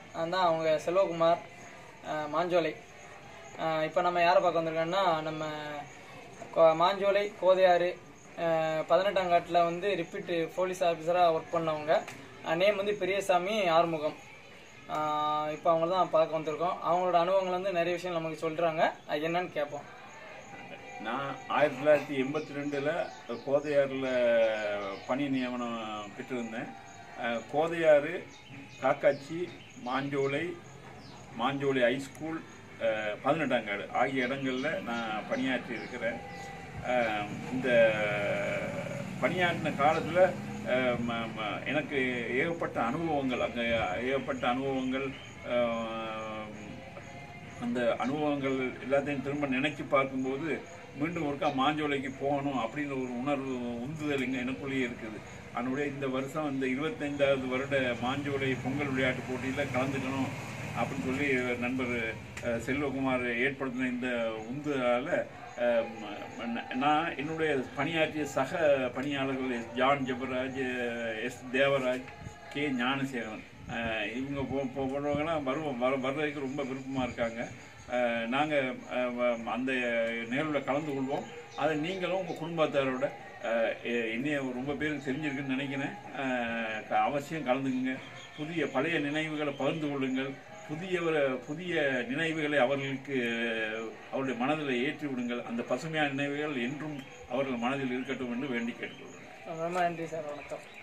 நான் தான் அவங்க செல்வகுமார் அஹ், மாஞ்சோலை இப்போ நம்ம யாரை பார்க்க வந்திருக்கோம்னா நம்ம கோ- மாஞ்சோலை கோதையாறு அஹ், பதினெட்டாம் காட்டில் வந்து ரிப்பீட் போலீஸ் ஆஃபீஸராக ஒர்க் பண்ணவங்க நேம் வந்து பெரியசாமி ஆறுமுகம் இப்போ அவங்கள தான் பார்க்க வந்திருக்கோம் அவங்களோட அனுபவங்கள் வந்து நிறைய விஷயம் நமக்கு சொல்கிறாங்க அது என்னன்னு கேட்போம் நான் ஆயிரத்தி தொள்ளாயிரத்தி எண்பத்தி ரெண்டில் கோதையாறில் பணி நியமனம் பெற்றிருந்தேன் அஹ், கோதையாறு காக்காச்சி மாஞ்சோலை மாஞ்சோலை ஹைஸ்கூல் அஹ், பதினெட்டாங்காடு ஆகிய இடங்களில் நான் பணியாற்றி இருக்கிறேன் அஹ், இந்த பணியாற்றின காலத்தில் எனக்கு ஏகப்பட்ட அனுபவங்கள் அங்கே ஏகப்பட்ட அனுபவங்கள் அஹ், அந்த அனுபவங்கள் எல்லாத்தையும் திரும்ப நினைச்சு பார்க்கும்போது மீண்டும் ஒருக்கா மாஞ்சோலைக்கு போகணும் அப்படின்ற ஒரு உணர்வு உந்துதல் இங்கே எனக்குள்ளேயே இருக்குது அதனுடைய இந்த வருஷம் இந்த இருபத்தைந்தாவது வருட மாஞ்சோலை பொங்கல் விளையாட்டு போட்டியில் கலந்துக்கணும் அப்படின்னு சொல்லி நண்பர் அஹ், செல்வகுமார் ஏற்படுத்தின இந்த உந்துதலால் நான் என்னுடைய பணியாற்றிய சக பணியாளர்கள் S John Jebaraj S Devaraj K Gnanasekaran அஹ் இவங்க போ- போ- போன்றவங்கலாம் வருவோம் வர வர்றதுக்கு ரொம்ப விருப்பமாக இருக்காங்க நாங்கள் அந்த நிகழ்வில் கலந்து கொள்வோம் அதை நீங்களும் உங்கள் குடும்பத்தாரோட அஹ், எ- என்னைய ரொம்ப பேருக்கு தெரிஞ்சிருக்குன்னு நினைக்கிறேன் அஹ், க- அவசியம் கலந்துக்குங்க புதிய பழைய நினைவுகளை பகிர்ந்து கொள்ளுங்கள் புதிய புதிய நினைவுகளை அவர்களுக்கு அவருடைய மனதில் ஏற்றி விடுங்கள் அந்த பசுமையான நினைவுகள் என்றும் அவர்கள் மனதில் இருக்கட்டும் என்று வேண்டி கேட்டுக்கொள்கிறேன் ரொம்ப நன்றி சார் வணக்கம்